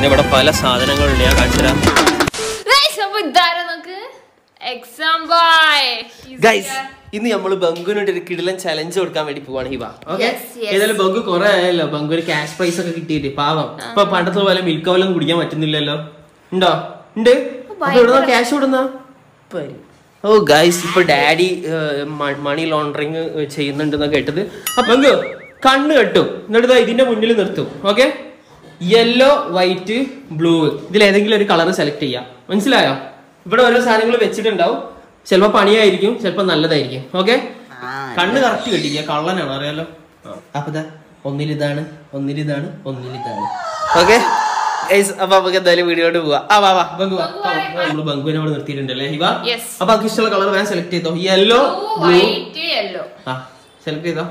പിന്നെ ഇവിടെ പല സാധനങ്ങളുണ്ട് ഞാൻ കാണിച്ചുതരാം Guys, അപ്പൊ ഇതാരാ നോക്ക് എക്സാം ബോയ് ഗൈസ് ഇന്ന് നമ്മൾ ബംഗുവിനോട് ഒരു കിടിലൻ ചലഞ്ച് കൊടുക്കാൻ വേണ്ടി പോവാണ് ഹിവ ഓക്കെ Yes, yes. ഏതായാലും ബംഗു കുറെ ആയല്ലോ ബംഗു ഒരു ക്യാഷ് പ്രൈസ് ഒക്കെ കിട്ടിയിട്ട് പാവം ഇപ്പൊ പണ്ടത്തെ പോലെ മിൽക്ക് ഓലം കുടിക്കാൻ പറ്റുന്നില്ലല്ലോ ഉണ്ടോ ഉണ്ട് അപ്പൊ ഇവിടുന്ന ക്യാഷ് വിടുന്ന ഓ ഗൈസ് ഇപ്പൊ ഡാഡി മണി ലോണ്ടറിങ് ചെയ്യുന്നുണ്ടെന്ന് കേട്ടത് അപ്പൊ ബംഗു കണ്ണ് കെട്ടും എന്നിട്ട് ദാ ഇതിന്റെ മുന്നിൽ നിർത്തും ഓക്കെ യെല്ലോ വൈറ്റ് ബ്ലൂ ഇതിൽ ഏതെങ്കിലും ഒരു കളർ സെലക്ട് ചെയ്യാം മനസ്സിലായോ ഇവിടെ ഓരോ സാധനങ്ങൾ വെച്ചിട്ടുണ്ടാവും ചിലപ്പോ പണിയായിരിക്കും ചിലപ്പോ നല്ലതായിരിക്കും ഓക്കെ കണ്ണ് കറക്റ്റ് കെട്ടിക്കുക കള്ളനാണ് അറിയാലോ അപ്പൊ ദാ ഒന്നിലിതാണ് ഒന്നിലിതാണ് ഒന്നിലിതാണ് ഓക്കെ അപ്പൊ നമുക്ക് എന്തായാലും വീഡിയോട്ട് പോവാ ആ വാ വാ ബംഗു വാ നമ്മള് ബംഗുവിനെ അവിടെ നിർത്തിയിട്ടുണ്ടല്ലേ ഹിവ Yes. അപ്പൊ നമുക്ക് ഇഷ്ടമുള്ള കളർ വേണം സെലക്ട് ചെയ്തോ യെല്ലോ ബ്ലൂ വൈറ്റ് യെല്ലോ ആ സെലക്ട് ചെയ്തോ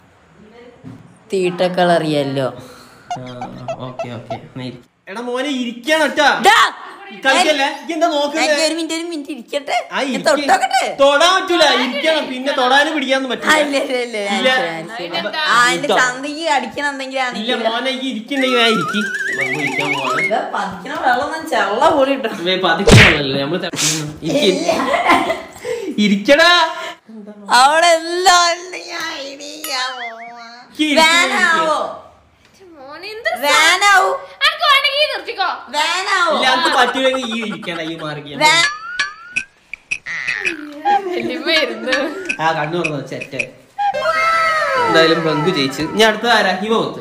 തീട്ട കളർ യെല്ലോ ഓക്കെ ഓക്കെ എടാ മോനെ ഇരിക്കണട്ടാ കളിക്കല്ലേ ഇയ്യ് എന്താ നോക്കുന്നത് ഒരു മിനിറ്റ് ഒരു മിനിറ്റ് ഇരിക്കട്ടെ ആ, ഞാൻ ഇരിക്ക്. തൊട്ടോക്കട്ടെ തൊടാൻ പറ്റൂല ഇരിക്കണം പിന്നെ തൊടാനും പിടിക്കാനും ആ, പറ്റില്ല ഇല്ല, ഇല്ല, ഇല്ല, ഞാൻ ഇല്ല. ശരി, ഞാൻ ശരി. ആ എന്റെ ചന്തയ്ക്ക് അടിക്കണം എന്തെങ്കിലും ഇല്ല ആണെങ്കിൽ മോനെ ഈ ഇരിക്കണ്ടെങ്കിൽ ഞാൻ ഇരിക്കി ബംഗു ഇരിക്കാൻ പോവാണ് പതിക്കണ വെള്ളം ഞാൻ ചെള്ള പോലും ഇട്ടോ വേ, പതുക്കെയാണല്ലോ നമ്മള് തട്ടുന്നു. ഇരിക്ക്. ഇരിക്കടാ അവിടെ എല്ലാം ഉണ്ട്. ഞാൻ ഇടിക്കാൻ പോവാ. ഇരിക്ക്, ഇരിക്ക്, വാനാവോ മോനെ എന്ത് വാനാവൂ അനക്ക് വേണമെങ്കിൽ നിർത്തിക്കോ വാനാവോ ഇല്ല അത് പറ്റൂലെങ്കിൽ ഈ ഇരിക്കണ ഈ മാർഗി വാ- വലിയമായിരുന്നു ആ കണ്ണു തുറന്നു ചെറ്റ എന്തായാലും ബംഗു ജയിച്ചു ഇനി അടുത്ത ആരാ ഹിമ ഒത്ത്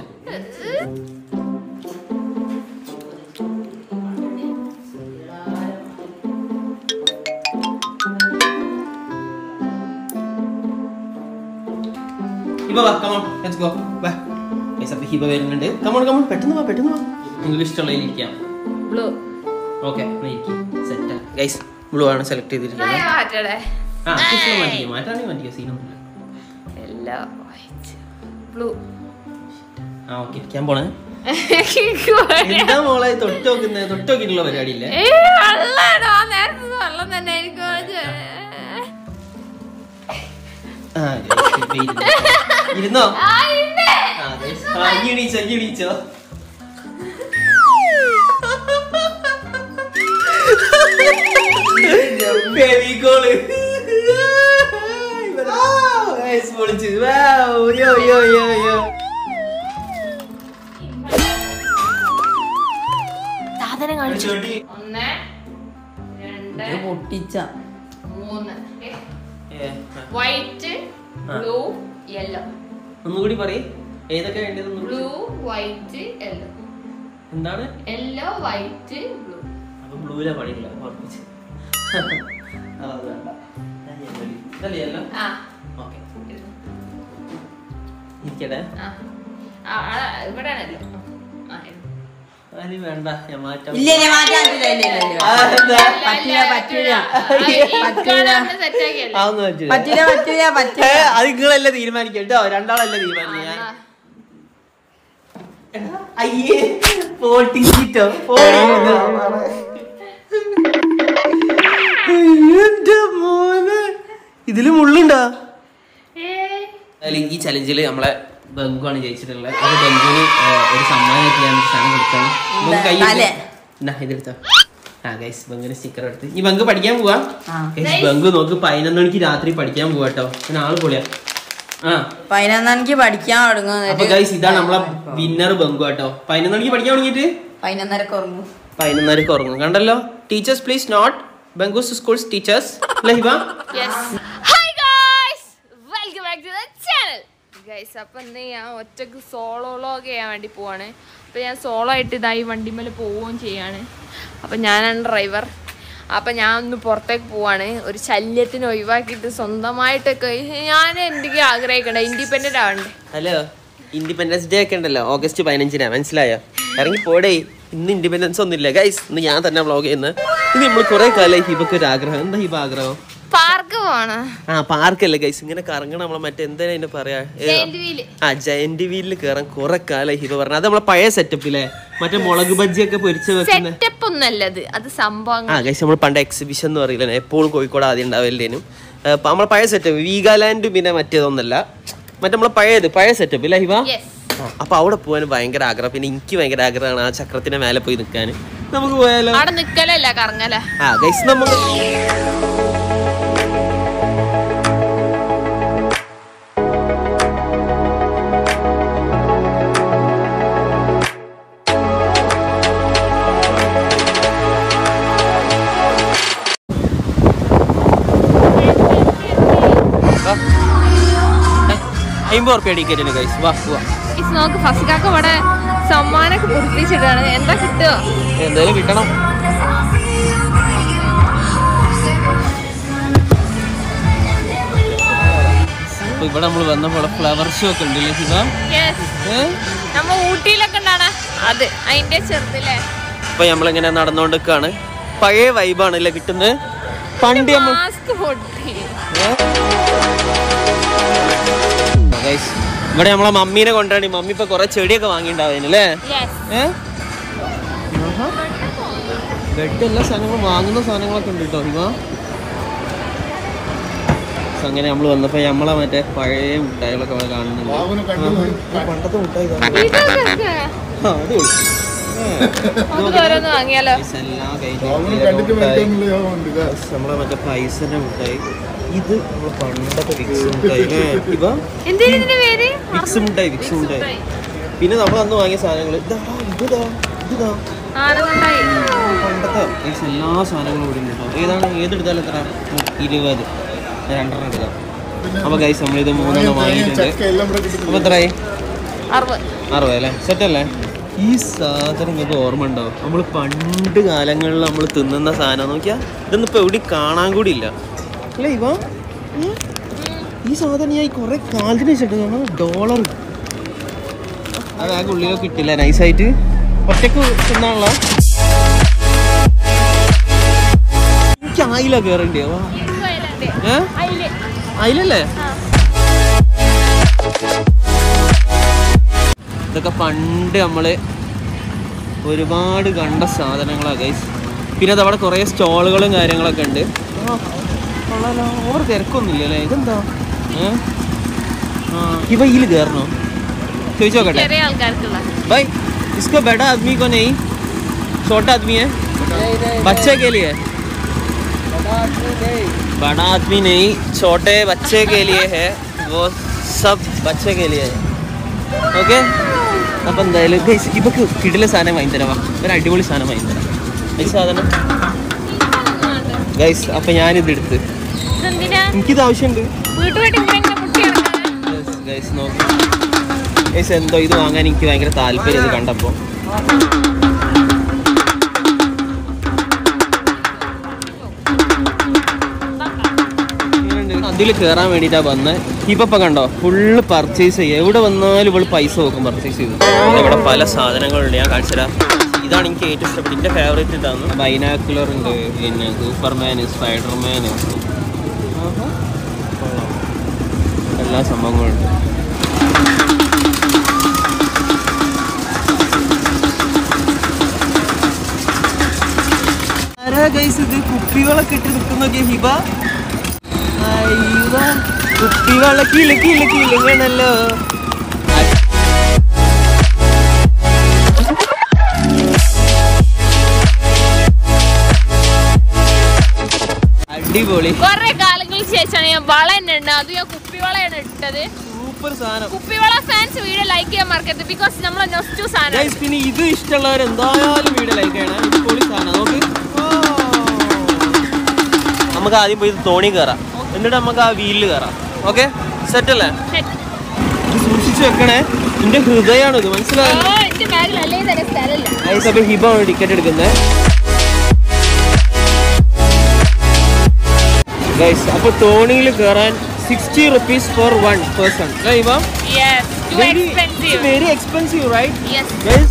ഹിബ വാ കമോൺ ലെറ്റ്സ് ഗോ വാ ഗയ്സ് അപ്പോൾ ഹിബ വരുന്നുണ്ട് കമോൺ കമോൺ പെട്ടെന്ന് വാ പെട്ടെന്ന് വാ നിങ്ങൾക്ക് ഇഷ്ടമുള്ളതിൽ ഇരിക്കാം ബ്ലൂ ഓക്കെ സെറ്റാ ഗൈസ് ബ്ലൂ ആണ് സെലക്ട് ചെയ്തിരിക്കുന്നത് മാറ്റടെ ആ ഇഷ്ടം മാറ്റിക്കോ മാറ്റാണെങ്കിൽ മാറ്റിക്കോ സീനൊന്നുമില്ല യെല്ലോ വൈറ്റ് ബ്ലൂ ആ ഓക്കെ ഇരിക്കാൻ പോണേ എന്താ മോളെ തൊട്ട് നോക്കുന്നത് തൊട്ട് നോക്കിയിട്ടുള്ള പരിപാടി ഇല്ലേ ഏ വെള്ളാണോ നേരത്തെ വെള്ളം തന്നെ എനിക്ക് ആ, guys, ഇപ്പൊ ഇരുന്നു. ഇരുന്നോ ആ, guys. ആ, ഇനി എണീച്ചോ ഇനി എണീച്ചോ ഫെവിക്കോള് Guys, പൊളിച്ച്. Wow, yo, yo, yo, yo. സാധനം കാണിച്ചു ചെടി. ഒന്ന് രണ്ട് ഇത് പൊട്ടിച്ച മൂന്ന് ഏ, ആ. വൈറ്റ് ബ്ലൂ യെല്ലോ ഒന്നുകൂടി പറയ് ഏതൊക്കെ വേണ്ടത് ഒന്നുകൂടി ബ്ലൂ വൈറ്റ് യെല്ലോ എന്താണ് യെല്ലോ വൈറ്റ് ബ്ലൂ അപ്പൊ ബ്ലൂല പണിയില്ല ഉറപ്പിച്ച് ആ, അത് വേണ്ട. ഞാൻ yellow ല്. ഇതല്ലേ yellow? ആ Okay. ഇരുന്നു. ഇരിക്കട്ടെ ആ ആ, ആ, ഇവിടെയാണല്ലോ ആ ഇരുന്നു. അതിന് വേണ്ട ഞാൻ മാറ്റാം ഇല്ല ഇല്ല മാറ്റാൻ പറ്റില്ല ഇല്ല ഇല്ല ഇല്ല ആ, എന്താ? പറ്റില്ല, പറ്റൂല. പറ്റൂല സെറ്റ് ആക്കിയല്ലേ അതൊന്നും പറ്റില്ല. പറ്റില്ല പറ്റില്ല ഏ, പറ്റില്ല അത് നിങ്ങളല്ലേ തീരുമാനിക്കാം കേട്ടോ രണ്ടാളല്ലേ തീരുമാനിക്കാം ഞാൻ ആ, എടാ, അയ്യേ പൊട്ടിച്ചിട്ടോ എന്റെ മോനെ ഇതില് മുള്ളുണ്ടാ ഏയ്. അല്ലെങ്കിൽ ഈ ചലഞ്ചിൽ നമ്മളെ ബംഗുവാണ് ജയിച്ചിട്ടുള്ളത് അത് ബംഗുവിന് ഒരു സമ്മാനമായിട്ട് ഞാൻ ഒരു സാധനം കൊടുക്കണം ബംഗു കൈ തലേ. എന്നാ ഇതെടുത്തോ ആ ഗൈസ് ബംഗുവിന് സ്റ്റിക്കർ എടുത്ത് ഈ ബംഗു പഠിക്കാൻ പോവാ ആ. ഗൈസ് ബംഗു നോക്ക് പതിനൊന്ന് മണിക്ക് രാത്രി പഠിക്കാൻ പോവാ കേട്ടോ പിന്നെ ആള് പൊളിയാ ആ പതിനൊന്നണിക്ക് പഠിക്കാൻ അപ്പൊ തുടങ്ങും ഗൈസ് ഇതാണ് നമ്മളെ വിന്നർ ബംഗു കേട്ടോ പതിനൊന്ന് മണിക്ക് പഠിക്കാൻ തുടങ്ങിയിട്ട് പതിനൊന്നരക്ക് ഉറങ്ങും പതിനൊന്നരക്ക് ഉറങ്ങും കണ്ടല്ലോ ടീച്ചേഴ്സ് പ്ലീസ് നോട്ട് ബംഗൂസ് സ്കൂൾസ് ടീച്ചേഴ്സ് അല്ലേ Hiba Yes. Hi guys! Welcome back to the channel. Guys, അപ്പൊ ഇന്ന് ഞാൻ ഒറ്റക്ക് സോളോ വ്ളോഗ് ചെയ്യാൻ വേണ്ടി പോവാണ് അപ്പൊ ഞാൻ സോളോ ആയിട്ട് ഇതായി വണ്ടിമേൽ പോവുകയും ചെയ്യാണ് അപ്പൊ ഞാനാണ് ഡ്രൈവർ അപ്പൊ ഞാൻ ഒന്ന് പുറത്തേക്ക് പോവാണ് ഒരു ശല്യത്തിന് ഒഴിവാക്കിയിട്ട് സ്വന്തമായിട്ടൊക്കെ ഞാൻ എന്തൊക്കെ ആഗ്രഹിക്കണ്ടേ ഇൻഡിപെൻഡന്റ് ആവണ്ടേ ഹലോ ഇൻഡിപെൻഡൻസ് ഡേ ഒക്കെ ഉണ്ടല്ലോ ഓഗസ്റ്റ് പതിനഞ്ചിനാ മനസ്സിലായോ ഇറങ്ങി പോടേ ഇന്ന് ഇൻഡിപെൻഡൻസ് ഒന്നുമില്ല ഗൈസ് ഇന്ന് ഞാൻ തന്നെ വ്ളോഗ് ചെയ്യുന്നത് ഇന്ന് നമ്മൾ കുറെ കാലമായി ഹിബക്ക് ഒരു ആഗ്രഹം എന്താ ഹിബ ആഗ്രഹം പാർക്ക് പോവാണ് ആ പാർക്കല്ലേ ഗൈസ് ഇങ്ങനെ കറങ്ങണം നമ്മളെ മറ്റേ എന്താ അതിന്റെ പറയാ ഏ, ജയന്റ് വീല് ആ ജയന്റ് വീലിൽ കയറാൻ കുറെ കാലമായി ഹിബ പറഞ്ഞു അത് നമ്മളെ പഴയ സെറ്റപ്പിലെ മറ്റേ മുളക് ബജ്ജിയൊക്കെ പൊരിച്ച് വെക്കുന്ന സെറ്റപ്പ് ഒന്നല്ലത് അത് സംഭവം ആ ഗൈസ് നമ്മൾ പണ്ട് എക്സിബിഷൻ എന്ന് പറയില്ല എപ്പോഴും കോഴിക്കോട് ആദ്യം ഉണ്ടാവില്ലേനും നമ്മളെ പഴയ സെറ്റപ്പ് വീഗാലാൻഡ് പിന്നെ മറ്റേതൊന്നല്ല മറ്റേ നമ്മളെ പഴയത് പഴയ സെറ്റപ്പ് ഇല്ല ഹിബ യെസ് അപ്പൊ അവിടെ പോകാൻ ഭയങ്കര ആഗ്രഹം പിന്നെ എനിക്ക് ഭയങ്കര ആഗ്രഹമാണ് ആ ചക്രത്തിന്റെ മേലെ പോയി നിൽക്കാൻ നമുക്ക് പോയാലോ അവിടെ നിക്കലല്ല കറങ്ങല ആ ഗൈസ് നമുക്ക് അമ്പത് ഉറുപ്പ്യ ടിക്കറ്റിന് ഗൈസ് വാ വാ ഇത് നോക്ക് ഫസ്റ്റിക്കാക്ക് ഇവിടെ സമ്മാനൊക്കെ പൊടിപ്പിച്ചിട്ടാണ് എന്താ കിട്ടുക എന്തായാലും കിട്ടണം അപ്പൊ ഇവിടെ നമ്മൾ വന്നപ്പോൾ ഫ്ലവർ ഷോ ഒക്കെ ഉണ്ടല്ലേ ശിവ യെസ് ഏ? നമ്മ ഊട്ടിയിലൊക്കെ ഉണ്ടാണ് അത് അതിന്റെ ചെറുതില്ലേ അപ്പൊ നമ്മളിങ്ങനെ നടന്നുകൊണ്ടിരിക്കാണ് പഴയ വൈബാണ് അല്ലേ കിട്ടുന്നത് പണ്ട് നമ്മൾ മാസ്ക് പൊട്ടി ഗൈസ് ഇവിടെ നമ്മളെ മമ്മീനെ കൊണ്ടാണ് മമ്മി ഇപ്പൊ കൊറേ ചെടിയൊക്കെ വാങ്ങിണ്ടാവുന്നല്ലേ യെസ് ഏഹ് ബെഡ് എല്ലാ സാധനങ്ങളും വാങ്ങുന്ന സാധനങ്ങളൊക്കെ ഉണ്ട് കേട്ടോ ഇവ So അങ്ങനെ നമ്മൾ വന്നപ്പോ നമ്മളെ മറ്റേ പഴയ മിഠായികളൊക്കെ അവിടെ കാണുന്നുണ്ട് ആ, പണ്ടത്തെ മിഠായി ഇതാണ്. ഇതൊക്കെ ആ, അടിപൊളി. നമുക്ക് ഓരോന്ന് വാങ്ങിയാലോ Guys, എല്ലാം കഴിഞ്ഞു. മിഠായി. Guys, നമ്മളെ മറ്റേ പൈസന്റെ മിഠായി ഇത് നമ്മളെ പണ്ടത്തെ വിക്സ് മിഠായി അല്ലേ? ഇവ എന്തിനാ ഇതിന്റെ പേര് വിക്സ് മിഠായി വിക്സ് മിഠായി പിന്നെ നമ്മൾ അന്ന് വാങ്ങിയ സാധനങ്ങൾ ഇതാ ഇതാ ഇതാ ആറുകൊണ്ടായി പണ്ടത്തെ guys, എല്ലാ സാധനങ്ങളും ഇവിടെ ഉണ്ട് കേട്ടോ ഏതാണ് ഏതെടുത്താലും എത്ര ഇരുപത് ഞാൻ രണ്ടെണ്ണം എടുക്കാം അപ്പൊ ഗൈസ് നമ്മളിത് മൂന്നെണ്ണം വാങ്ങിയിട്ടുണ്ട് അപ്പൊ എത്രയായി അറുപത് അറുപത് അല്ലേ സെറ്റ് അല്ലേ ഈ സാധനം നിങ്ങൾക്ക് ഓർമ്മ ഉണ്ടോ നമ്മൾ പണ്ട് കാലങ്ങളിൽ നമ്മൾ തിന്നുന്ന സാധനം നോക്കിയാ ഇതൊന്നും ഇപ്പൊ എവിടെ കാണാൻ കൂടി ഇല്ല അല്ലേ ഇവ ഉം? ഈ സാധനം ഞാൻ കുറെ കാലത്തിന് വെച്ചിട്ട് ഡോളർ അത് ആ ഉള്ളിലൊക്കെ കിട്ടില്ല നൈസായിട്ട് ഒറ്റക്ക് തിന്നാനുള്ള എനിക്ക് ആയില്ല കയറേണ്ടിയോ ഏ അതില് അതിലല്ലേ ഇതൊക്കെ പണ്ട് നമ്മള് ഒരുപാട് കണ്ട സാധനങ്ങളാണ് ഗൈസ് പിന്നെ അത് അവിടെ കുറേ സ്റ്റോളുകളും കാര്യങ്ങളൊക്കെ ഉണ്ട് ഓവർ തിരക്കൊന്നുമില്ല അല്ലേ ഇതെന്താ ഏ ആ ഇവ ഇതിൽ കയറണോ ചോദിച്ചു നോക്കട്ടെ ചെറിയ ആൾക്കാർക്കുള്ള भाई इसको बड़ा आदमी को नहीं छोटा आदमी है बच्चे के लिए बड़ा आदमी नहीं छोटे बच्चे के लिए है वो सब बच्चे के लिए है ഓക്കെ അപ്പം എന്തായാലും ഗൈസ് ഇവക്ക് കിടില സാധനം വാങ്ങി തരാം വാ ഒരു അടിപൊളി സാധനം വാങ്ങി തരാം ഈ സാധനം ഗൈസ് അപ്പം ഞാനിത് എടുത്ത് ഇതെന്തിനാ എനിക്കിത് ആവശ്യമുണ്ട് വീട്ടുപോയിട്ട് ഇങ്ങനെ ഇങ്ങനെ പൊട്ടി കിടക്കാനാ? ഗൈസ് നോക്ക് ഗൈസ് എന്തോ ഇത് വാങ്ങാൻ എനിക്ക് ഭയങ്കര താല്പര്യം ഇത് കണ്ടപ്പോൾ അതിൽ കയറാൻ വേണ്ടിയിട്ടാ വന്നത് ഇപ്പൊ കണ്ടോ ഫുള്ള് പർച്ചേസ് ചെയ്യുക എവിടെ വന്നാലും ഇവള് പൈസ നോക്കും പർച്ചേസ് ചെയ്തു ഇവിടെ പല സാധനങ്ങളുണ്ട് ഞാൻ കാണിച്ചുതരാം ഇതാണ് എനിക്ക് ഏറ്റവും ഇഷ്ടപ്പെട്ട എന്റെ ഫേവറേറ്റ് ഇതാണ് ബൈനാക്കുലർ ഉണ്ട് പിന്നെ സൂപ്പർമാൻ സ്പൈഡർമാൻ എല്ലാ സംഭവങ്ങളും ഉണ്ട് ആരാ ഗൈസ് ഇത് കുപ്പികളൊക്കെ ഇട്ട് നിൽക്കുന്നൊക്കെ ഹിബ അയ്യോ കുപ്പികളൊക്കെ ഇലക്കി ഇലക്കി ഇലങ്ങണല്ലോ അടിപൊളി കൊറേ കാലങ്ങൾക്ക് ശേഷമാണ് ഞാൻ വള തന്നെ ഉണ്ട് അത് ഞാൻ കുപ്പിവളയാണ് ഇട്ടത് സൂപ്പർ സാധനം കുപ്പിവള ഫാൻസ് വീഡിയോ ലൈക്ക് ചെയ്യാൻ മറക്കരുത് ബിക്കോസ് നമ്മളെ നൊസ്റ്റു സാധനം ഗൈസ് പിന്നെ ഇത് ഇഷ്ടമുള്ളവർ എന്തായാലും വീഡിയോ ലൈക്ക് ചെയ്യണം ഇത് പൊളി സാധനം നോക്ക് നമുക്ക് ആദ്യം പോയി തോണി കയറാം എന്നിട്ട് നമുക്ക് ആ വീലിൽ കയറാം ഓക്കെ സെറ്റ് അല്ലേ ഇത് സൂക്ഷിച്ചു വെക്കണേ എന്റെ ഹൃദയമാണ് ഇത് മനസ്സിലായോ എന്റെ ബാഗിൽ അല്ലേ തന്നെ സ്ഥലമില്ല ഗൈസ് അപ്പൊ ഹിബ ആണ് ടിക്കറ്റ് എടുക്കുന്നത് ഗൈസ് അപ്പൊ തോണിയിൽ കയറാൻ sixty rupees for one person അല്ലേ Hiba yes too expensive very expensive right yes guys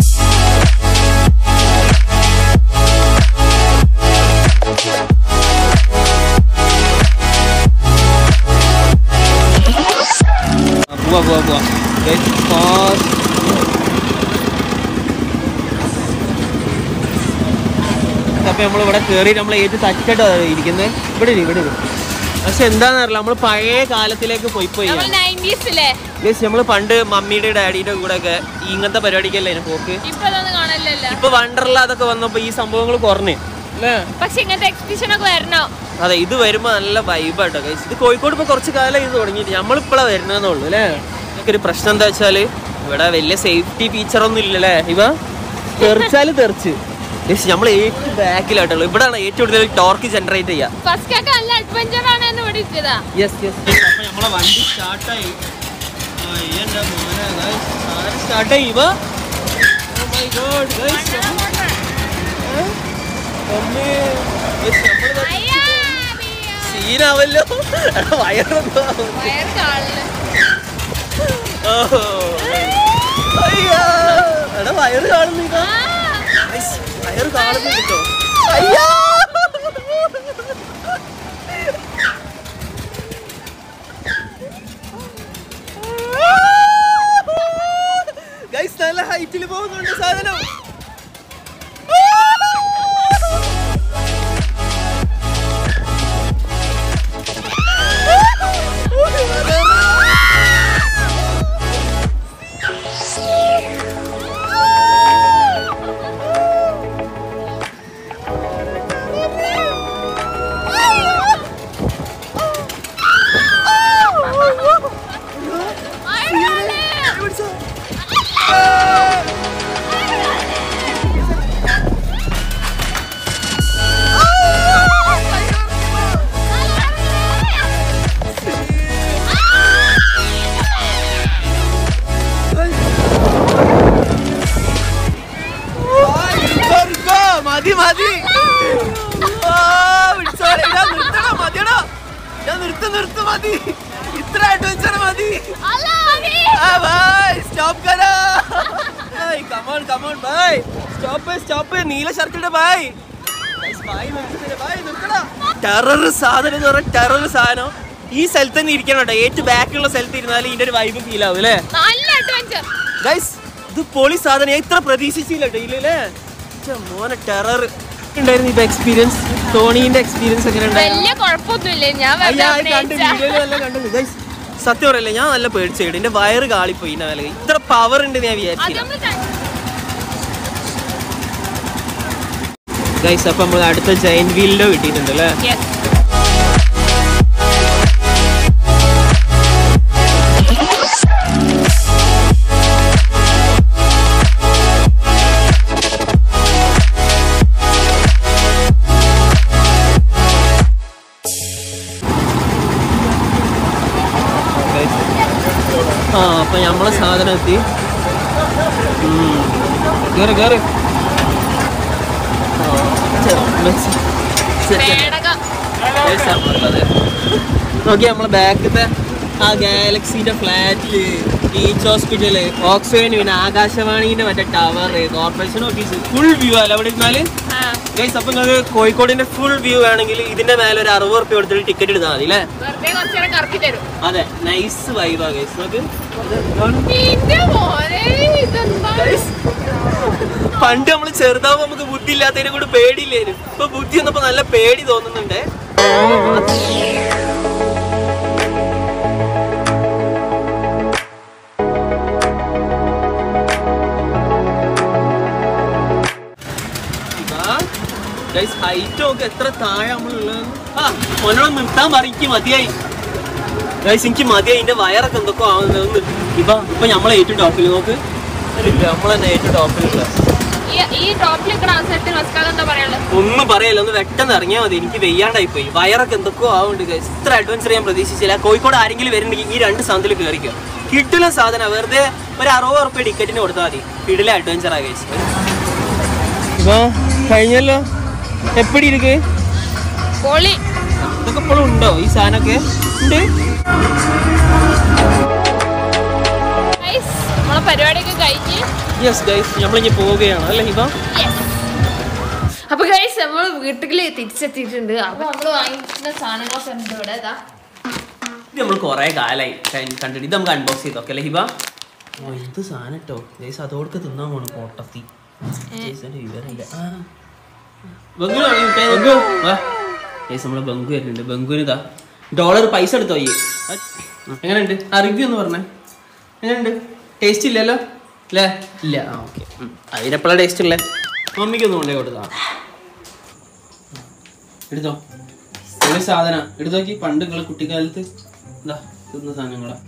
പോവാ പോവാ പോവാ ഗൈസ് ഫാസ്റ്റ് അപ്പൊ നമ്മൾ ഇവിടെ കയറി നമ്മൾ ഏത് തട്ടിട്ടാ ഇരിക്കുന്നത് ഇവിടെ ഇരി, ഇവിടെ ഇരി. പക്ഷെ എന്താന്നറിയില്ല നമ്മള് പഴയ കാലത്തിലേക്ക് പോയി പോയി നമ്മൾ നയൻറ്റീസിലെ നമ്മള് പണ്ട് മമ്മിയുടെ ഡാഡിയുടെ കൂടെ ഒക്കെ ഇങ്ങനത്തെ പരിപാടിക്കല്ലേ അതിന് പോക്ക് ഇപ്പൊ അതൊന്നും കാണല്ലോ ഇപ്പൊ വണ്ടർല അതൊക്കെ വന്നപ്പോ ഈ സംഭവങ്ങൾ കുറഞ്ഞ് അല്ലേ പക്ഷെ ഇങ്ങനത്തെ എക്സിബിഷൻ ഒക്കെ വരണോ അതെ ഇത് വരുമ്പോ നല്ല വൈബാട്ടോ ഗൈസ് ഇത് കോഴിക്കോട് ഇപ്പൊ കുറച്ച് കാലം ഇത് തുടങ്ങിയിട്ട് നമ്മളിപ്പോഴാ വരുന്നതെന്നുള്ളൂ അല്ലേ ഒരു പ്രശ്നം എന്താ വെച്ചാല് ഇവിടെ വലിയ സേഫ്റ്റി ഫീച്ചർ ഒന്നും ഇല്ലല്ലേ ഇവ തെറിച്ചാല് തെറിച്ച് ഗൈസ് നമ്മൾ ഏറ്റവും ബാക്കിലായിട്ടുള്ളൂ ഇവിടെയാണ് ഏറ്റവും കൂടുതൽ ടോർക്ക് ജനറേറ്റ് ചെയ്യാ ഫസ്റ്റ് ഒക്കെ നല്ല അഡ്വഞ്ചർ ആണ് എന്ന് ഇവിടെ ഇട്ടതാ യെസ് യെസ് അപ്പൊ നമ്മളെ വണ്ടി സ്റ്റാർട്ടായി സ്റ്റാർട്ടായി ഇവ ഓ മൈ ഗോഡ് ഗൈസ് അമ്മേ ഗൈസ് നമ്മൾ അയ്യാ, അയ്യാ. സീനാവല്ലോ വയറൊന്നോ വയറ് കാളില്. ഓഹോ. അയ്യോ. എടാ വയറ് കാണുന്നില്ല ആ, വയറ് കാണുന്നു കേട്ടോ അയ്യോ ഗൈസ് നല്ല ഹൈറ്റിൽ പോകുന്നുണ്ട് സാധനം മതി മതി ആ, വിളിച്ചോളെ. ഞാൻ നിർത്തണം, മതിയെടാ. ഞാൻ നിർത്ത് നിർത്ത് മതി ഇത്ര അഡ്വഞ്ചർ മതി അല്ല, അടി. ആ, bye. Stop കരോ. Bye. Come on, come on, bye. Stop, stop. നീല ഷർട്ടിന്റെ ബൈ ടെറർ സാധനം എന്ന് പറഞ്ഞാൽ ടെറർ സാധനം ഈ സ്ഥലത്ത് തന്നെ ഇരിക്കണം കേട്ടോ ഏറ്റവും ബാക്കിലുള്ള സ്ഥലത്ത് ഇരുന്നാൽ ഇതിന്റെ ഒരു വൈബ് ഫീൽ ആവും അല്ലേ നല്ല അഡ്വഞ്ചർ ഗൈസ് ഇത് പൊളി സാധനം ഞാൻ ഇത്ര പ്രതീക്ഷിച്ചില്ല കേട്ടോ ഇല്ലല്ലേ ഛെ, മോനെ ടെറർ ഉണ്ടായിരുന്നു ഇപ്പൊ എക്സ്പീരിയൻസ് ടോണീന്റെ എക്സ്പീരിയൻസ് എങ്ങനെ ഉണ്ടായിരുന്നു വലിയ കുഴപ്പമൊന്നുമില്ല ഞാൻ വെറുതെ അയ്യാ, അത് കണ്ട് അഭിനയിച്ച. വീഡിയോയിൽ എല്ലാം കണ്ടു. Guys, സത്യം പറയല്ലേ ഞാൻ നല്ല പേടിച്ചിട്ട് എന്റെ വയറ് കാളിപ്പോയി ഇന്ന വില ഇത്ര പവർ ഉണ്ട് ഞാൻ അത് വിചാരിച്ചില്ല നമ്മള് കണ്ടു. ഗൈസ് അപ്പൊ നമ്മൾ അടുത്ത ജൈൻ വീലിലോ കിട്ടിയിട്ടുണ്ട് അല്ലേ Yes. Guys. ആ അപ്പൊ നമ്മളെ സാധനം എത്തി ഉം. കേറ് കേറ് ആ, ചെ- മെസ്സി. ചെ- ചെ- പേടകം. Guys, നമ്മളുള്ളത്. നോക്കി നമ്മളെ ബാക്കത്തെ ആ ഗാലക്സിന്റെ ഫ്ലാറ്റില് ബീച്ച് ഹോസ്പിറ്റല് ഓക്സിജൻ പിന്നെ ആകാശവാണിന്റെ മറ്റേ tower corporation office full view അല്ല അവിടെ ഇരുന്നാല് ആ, ഗൈസ് അപ്പൊ നിങ്ങൾക്ക് കോഴിക്കോടിന്റെ ഫുൾ വ്യൂ വേണമെങ്കിൽ ഇതിന്റെ മേലെ ഒരു അറുപത് റുപ്യ കൊടുത്തിട്ട് ടിക്കറ്റ് എടുത്താൽ മതി അല്ലേ വെറുതെ കുറച്ചേരം കറക്കി തരും അതെ നൈസ് വൈബാ ഗൈസ് നോക്ക് നിന്റെ മോനെ ഇതെന്താ പണ്ട് നമ്മൾ ചെറുതാവുമ്പോ നമുക്ക് ബുദ്ധി ഇല്ലാത്തതിനെ കൂടെ പേടിയില്ലേനും ഇപ്പൊ ബുദ്ധി വന്നപ്പോ നല്ല പേടി തോന്നുന്നുണ്ട് ഹൈറ്റ് നോക്ക് എത്ര താഴെ നമ്മളുള്ളത് ആ മോനോട് നിർത്താൻ പറയ്ക്ക് മതിയായി ഗൈസ് എനിക്ക് മതിയായി എന്റെ വയറൊക്കെ എന്തൊക്കെ ആവുന്നത് ഒന്ന് ഇപ്പൊ ഇപ്പൊ നമ്മളെ ഏറ്റവും ടോപ്പിൽ നോക്ക് നമ്മളെന്നെ ഏറ്റവും ടോപ്പിലുള്ള ഈ- ഈ ടോപ്പിൽ നിൽക്കുന്ന അവസരത്തിൽ മസ്കാദ് എന്താ പറയാനുള്ളത് ഒന്നും പറയല്ല ഒന്ന് വെട്ടെന്ന് ഇറങ്ങിയാൽ മതി എനിക്ക് വെയ്യാണ്ടായി പോയി വയറൊക്കെ എന്തൊക്കെയോ ആവുന്നുണ്ട് ഗൈസ് ഇത്ര അഡ്വഞ്ചർ ഞാൻ പ്രതീക്ഷിച്ചില്ല കോഴിക്കോട് ആരെങ്കിലും വരുന്നുണ്ടെങ്കിൽ ഈ രണ്ട് സാധനത്തിൽ കയറിക്കോ കിട്ടില്ല സാധനം വെറുതെ ഒരു അറുപത് ഉറുപ്പ്യ ടിക്കറ്റിന് കൊടുത്താൽ മതി കിടില അഡ്വഞ്ചറാ ഗൈസ് കഴിഞ്ഞല്ലോ എപ്പടി ഇരിക്ക് പൊളി ഇതൊക്കെ ഇപ്പോഴും ഉണ്ടോ ഈ സാധനമൊക്കെ ഉണ്ട് Guys, നമ്മളെ പരിപാടിയൊക്കെ കഴിഞ്ഞ് യെസ് ഗൈസ് നമ്മളിങ്ങനെ പോവുകയാണ് അല്ലേ ഹിബ അപ്പൊ ഗൈസ് നമ്മൾ വീട്ടില് തിരിച്ചെത്തിയിട്ടുണ്ട് അപ്പൊ നമ്മള് വാങ്ങിക്കുന്ന സാധനങ്ങളൊക്കെ ഉണ്ട് ഇവിടെ ഇതാ ഇത് നമ്മൾ കുറെ കാലായി കൺ- കണ്ടിട്ട് ഇത് നമുക്ക് അൺബോക്സ് ചെയ്തോക്കെ അല്ലേ ഹിബ ഓ എന്ത് സാധനം കേട്ടോ ഗൈസ് അതോടൊക്കെ തിന്നാൻ പോണു കോട്ടത്തി ജെയ്സന്റെ വിവരമില്ല ആ. ബംഗു വാങ്ങി, ബംഗു, വാ. ഗൈസ് നമ്മളെ ബംഗു വരുന്നുണ്ട് ബംഗുവിന് ഇതാ ഡോളർ പൈസ എടുത്തോ ഈ എങ്ങനെയുണ്ട് ആ റിവ്യൂ ഒന്ന് പറഞ്ഞേ എങ്ങനെയുണ്ട് ടേസ്റ്റ് ഇല്ലല്ലോ അല്ലേ ഇല്ല ആ ഓക്കെ അതിനെപ്പോഴാണ് ടേസ്റ്റ് ഉള്ളത് മമ്മിക്ക് ഒന്ന് കൊണ്ടേ കൊടുത്താ എടുത്തോ ഒരു സാധനം എടുത്തു നോക്കി പണ്ട് നിങ്ങളെ കുട്ടിക്കാലത്ത് എന്താ തിന്ന സാധനങ്ങളാ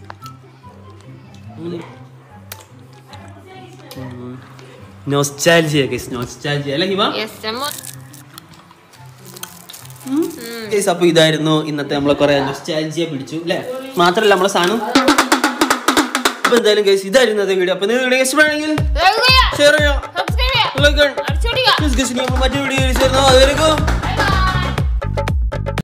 നൊസ്റ്റാൽജിയ ഗൈസ് നൊസ്റ്റാൽജിയ അല്ലേ ഹിമ യെസ് അമ്മ ഗൈസ് അപ്പൊ ഇതായിരുന്നു ഇന്നത്തെ നമ്മളെ കുറെ നൊസ്റ്റാൽജിയ പിടിച്ചു അല്ലേ മാത്രല്ല നമ്മളെ സാധനം അപ്പൊ എന്തായാലും ഗൈസ് ഇതായിരുന്നു ഇന്നത്തെ വീഡിയോ അപ്പൊ നിങ്ങൾ വീഡിയോ ഇഷ്ടമാണെങ്കിൽ ഷെയർ ചെയ്യാം സബ്സ്ക്രൈബ് ചെയ്യാം ലൈക്ക് അടിച്ചോടിക്കുക മറ്റു വീഡിയോ അതുവരെക്കും